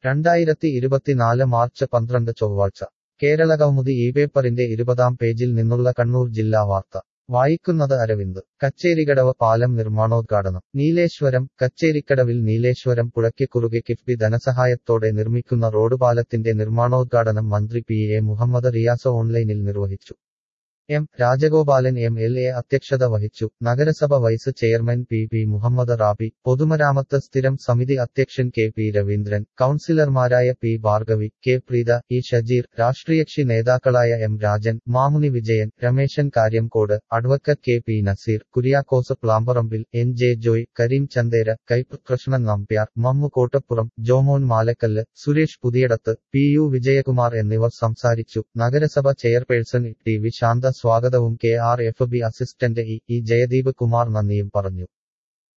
രണ്ടായിരത്തി ഇരുപത്തിനാല് മാർച്ച് പന്ത്രണ്ട് ചൊവ്വാഴ്ച കേരളകൗമുദി ഈ പേപ്പറിന്റെ ഇരുപതാം പേജിൽ നിന്നുള്ള കണ്ണൂർ ജില്ലാ വാർത്ത വായിക്കുന്നത് അരവിന്ദ് കച്ചേരിക്കടവ് പാലം നിർമ്മാണോദ്ഘാടനം നീലേശ്വരം കച്ചേരിക്കടവിൽ നീലേശ്വരം പുഴയ്ക്ക് കുറുകെ കിഫ്ബി ധനസഹായത്തോടെ നിർമ്മിക്കുന്ന റോഡ് പാലത്തിന്റെ നിർമ്മാണോദ്ഘാടനം മന്ത്രി പി എ മുഹമ്മദ് റിയാസ് ഓൺലൈനിൽ നിർവഹിച്ചു M Rajagopalan M L A അധ്യക്ഷത വഹിച്ചു നഗരസഭ vice chairman P P Muhammad Rabi പൊതുമരാമത്ത് സ്ഥിരം സമിതി അധ്യക്ഷൻ കെ പി രവീന്ദ്രൻ കൌൺസിലർമാരായ P Bhargavi K Preetha E Shajeer രാഷ്ട്രീയകക്ഷി നേതാക്കളായ M Rajan Mamuni Vijayan Rameshan Karyamkode advocate K P Naseer Kuriakose Plamparambil N J Joy Kareem Chandera Kaipp Krishnan Nambiar Mammu Kottappuram Jomon Malakkallu Suresh Puthiyadath P U Vijayakumar എന്നിവർ സംസാരിച്ചു നഗരസഭ ചെയർപേഴ്സൺ ടി വി ശാന്ത സ്വാഗതവും K R F B assistant E E Jayadeep Kumar നന്ദിയും പറഞ്ഞു